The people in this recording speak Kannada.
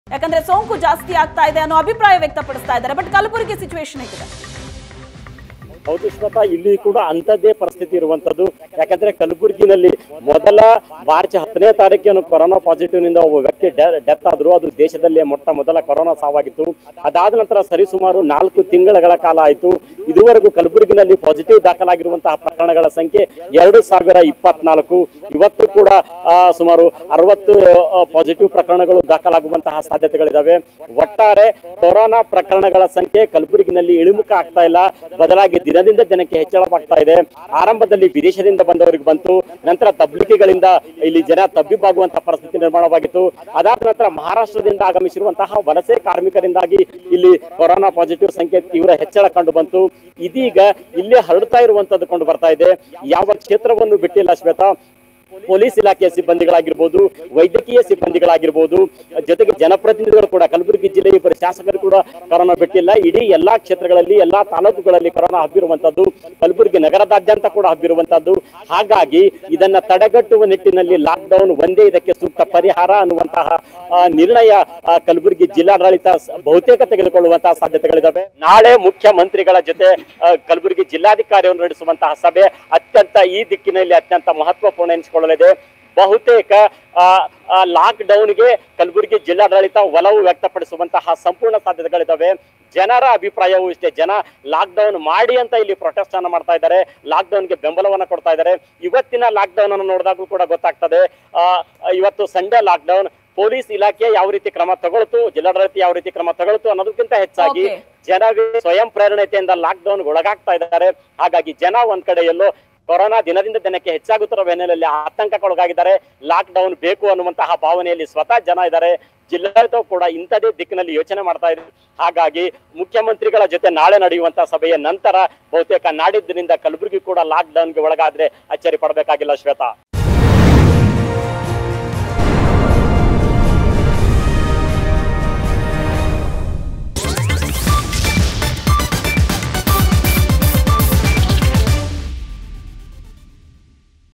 ಯಾಕಂದ್ರೆ ಸೋಂಕು ಜಾಸ್ತಿ ಆಗ್ತಾ ಇದೆ ಅನ್ನೋ ಅಭಿಪ್ರಾಯ ವ್ಯಕ್ತಪಡಿಸ್ತಾ ಇದ್ದಾರೆ ಬಟ್ ಕಲಬುರಗಿ ಸಿಚುವೇಶನ್ ಹೇಗಿದೆ ಹೌದು ಶ್ವೇತಾ ಇಲ್ಲಿ ಕೂಡ ಅಂಥದ್ದೇ ಪರಿಸ್ಥಿತಿ ಇರುವಂತದ್ದು ಯಾಕಂದ್ರೆ ಕಲಬುರಗಿನಲ್ಲಿ ಮೊದಲ ಮಾರ್ಚ್ ಹತ್ತನೇ ತಾರೀಕಿನ ಕೊರೋನಾ ಪಾಸಿಟಿವ್ ನಿಂದ ಒಬ್ಬ ವ್ಯಕ್ತಿ ಡೆತ್ ಆದ್ರು ಅದು ದೇಶದಲ್ಲೇ ಮೊಟ್ಟ ಮೊದಲ ಕೊರೋನಾ ಸಾವಾಗಿತ್ತು ಅದಾದ ನಂತರ ಸರಿಸುಮಾರು ನಾಲ್ಕು ತಿಂಗಳ ಕಾಲ ಆಯಿತು ಇದುವರೆಗೂ ಕಲಬುರಗಿನಲ್ಲಿ ಪಾಸಿಟಿವ್ ದಾಖಲಾಗಿರುವಂತಹ ಪ್ರಕರಣಗಳ ಸಂಖ್ಯೆ ಎರಡು ಸಾವಿರ ಇಪ್ಪತ್ನಾಲ್ಕು ಇವತ್ತು ಕೂಡ ಆ, ಸುಮಾರು ಅರವತ್ತು ಪಾಸಿಟಿವ್ ಪ್ರಕರಣಗಳು ದಾಖಲಾಗುವಂತಹ ಸಾಧ್ಯತೆಗಳಿದಾವೆ ಒಟ್ಟಾರೆ ಕೊರೋನಾ ಪ್ರಕರಣಗಳ ಸಂಖ್ಯೆ ಕಲಬುರಗಿನಲ್ಲಿ ಇಳಿಮುಖ ಆಗ್ತಾ ಇಲ್ಲ ಬದಲಾಗಿ ದಿನದಿಂದ ದಿನಕ್ಕೆ ಹೆಚ್ಚಳವಾಗ್ತಾ ಇದೆ ಆರಂಭದಲ್ಲಿ ವಿದೇಶದಿಂದ ಬಂದವರಿಗೆ ಬಂತು ನಂತರ ತಬ್ಲಿಕಿಗಳಿಂದ ಇಲ್ಲಿ ಜನ ತಬ್ಬಿಬ್ಬಾಗುವಂತಹ ಪರಿಸ್ಥಿತಿ ನಿರ್ಮಾಣವಾಗಿತ್ತು ಅದಾದ ನಂತರ ಮಹಾರಾಷ್ಟ್ರದಿಂದ ಆಗಮಿಸಿರುವಂತಹ ವಲಸೆ ಕಾರ್ಮಿಕರಿಂದಾಗಿ ಇಲ್ಲಿ ಕೊರೋನಾ ಪಾಸಿಟಿವ್ ಸಂಖ್ಯೆ ತೀವ್ರ ಹೆಚ್ಚಳ ಕಂಡು ಬಂತು ಇದೀಗ ಇಲ್ಲೇ ಹರಡ್ತಾ ಇರುವಂತದ್ದು ಕಂಡು ಬರ್ತಾ ಇದೆ ಯಾವ ಕ್ಷೇತ್ರವನ್ನು ಬಿಟ್ಟಿಲ್ಲ ಶ್ವೇತಾ ಪೊಲೀಸ್ ಇಲಾಖೆಯ ಸಿಬ್ಬಂದಿಗಳಾಗಿರ್ಬೋದು ವೈದ್ಯಕೀಯ ಸಿಬ್ಬಂದಿಗಳಾಗಿರ್ಬೋದು ಜೊತೆಗೆ ಜನಪ್ರತಿನಿಧಿಗಳು ಕೂಡ ಕಲಬುರಗಿ ಜಿಲ್ಲೆಯ ಇಬ್ಬರು ಶಾಸಕರು ಕೂಡ ಕೊರೋನಾ ಬಿಟ್ಟಿಲ್ಲ ಇಡೀ ಎಲ್ಲಾ ಕ್ಷೇತ್ರಗಳಲ್ಲಿ ಎಲ್ಲಾ ತಾಲೂಕುಗಳಲ್ಲಿ ಕೊರೋನಾ ಹಬ್ಬಿರುವಂತದ್ದು ಕಲಬುರಗಿ ನಗರದಾದ್ಯಂತ ಕೂಡ ಹಬ್ಬಿರುವಂತದ್ದು ಹಾಗಾಗಿ ಇದನ್ನ ತಡೆಗಟ್ಟುವ ನಿಟ್ಟಿನಲ್ಲಿ ಲಾಕ್ ಡೌನ್ ಒಂದೇ ಇದಕ್ಕೆ ಸೂಕ್ತ ಪರಿಹಾರ ಅನ್ನುವಂತಹ ಆ, ನಿರ್ಣಯ ಆ, ಕಲಬುರಗಿ ಜಿಲ್ಲಾಡಳಿತ ಸ- ಬಹುತೇಕ ತೆಗೆದುಕೊಳ್ಳುವಂತಹ ಸಾಧ್ಯತೆಗಳಿದಾವೆ ನಾಳೆ ಮುಖ್ಯಮಂತ್ರಿಗಳ ಜೊತೆ ಆ, ಕಲಬುರಗಿ ಜಿಲ್ಲಾಧಿಕಾರಿಯನ್ನು ನಡೆಸುವಂತಹ ಸಭೆ ಅತ್ಯಂತ ಈ ದಿಕ್ಕಿನಲ್ಲಿ ಅತ್ಯಂತ ಮಹತ್ವಪೂರ್ಣ ಎನಿಸಿಕೊಳ್ಳಲಿದೆ ಬಹುತೇಕ ಲಾಕ್ ಡೌನ್ಗೆ ಕಲಬುರಗಿ ಜಿಲ್ಲಾಡಳಿತ ಒಲವು ವ್ಯಕ್ತಪಡಿಸುವಂತಹ ಸಂಪೂರ್ಣ ಸಾಧ್ಯತೆಗಳಿದಾವೆ ಜನರ ಅಭಿಪ್ರಾಯವೂ ಇಷ್ಟೇ ಜನ ಲಾಕ್ ಡೌನ್ ಮಾಡಿ ಅಂತ ಇಲ್ಲಿ ಪ್ರೊಟೆಸ್ಟ್ ಅನ್ನ ಮಾಡ್ತಾ ಇದ್ದಾರೆ ಲಾಕ್ ಡೌನ್ಗೆ ಬೆಂಬಲವನ್ನ ಕೊಡ್ತಾ ಇದ್ದಾರೆ ಇವತ್ತಿನ ಲಾಕ್ ಡೌನ್ ಅನ್ನು ನೋಡಿದಾಗೂ ಕೂಡ ಗೊತ್ತಾಗ್ತದೆ ಆ, ಇವತ್ತು ಸಂಡೇ ಲಾಕ್ ಡೌನ್ ಪೊಲೀಸ್ ಇಲಾಖೆ ಯಾವ ರೀತಿ ಕ್ರಮ ತಗೊಳ್ತು ಜಿಲ್ಲಾಡಳಿತ ಯಾವ ರೀತಿ ಕ್ರಮ ತಗೊಳ್ತು ಅನ್ನೋದಕ್ಕಿಂತ ಹೆಚ್ಚಾಗಿ Okay. ಜನವೇ ಸ್ವಯಂ ಪ್ರೇರಣೆಯಿಂದ ಲಾಕ್ ಡೌನ್ ಒಳಗಾಗ್ತಾ ಇದ್ದಾರೆ ಹಾಗಾಗಿ ಜನ ಒಂದ್ ಕಡೆ ಎಲ್ಲೋ ಕೊರೋನಾ ದಿನದಿಂದ ದಿನಕ್ಕೆ ಹೆಚ್ಚಾಗುತ್ತಿರುವ ಹಿನ್ನೆಲೆಯಲ್ಲಿ ಆತಂಕಕ್ಕೊಳಗಾಗಿದ್ದಾರೆ ಲಾಕ್ ಡೌನ್ ಬೇಕು ಅನ್ನುವಂತಹ ಭಾವನೆಯಲ್ಲಿ ಸ್ವತಃ ಜನ ಇದ್ದಾರೆ ಜಿಲ್ಲಾಡಳಿತ ಕೂಡ ಇಂಥದೇ ದಿಕ್ಕಿನಲ್ಲಿ ಯೋಚನೆ ಮಾಡ್ತಾ ಇದೆ ಹಾಗಾಗಿ ಮುಖ್ಯಮಂತ್ರಿಗಳ ಜೊತೆ ನಾಳೆ ನಡೆಯುವಂತಹ ಸಭೆಯ ನಂತರ ಬಹುತೇಕ ನಾಡಿದ್ದಿನಿಂದ ಕಲಬುರಗಿ ಕೂಡ ಲಾಕ್ ಡೌನ್ಗೆ ಒಳಗಾದ್ರೆ ಅಚ್ಚರಿ ಪಡಬೇಕಾಗಿಲ್ಲ ಶ್ವೇತಾ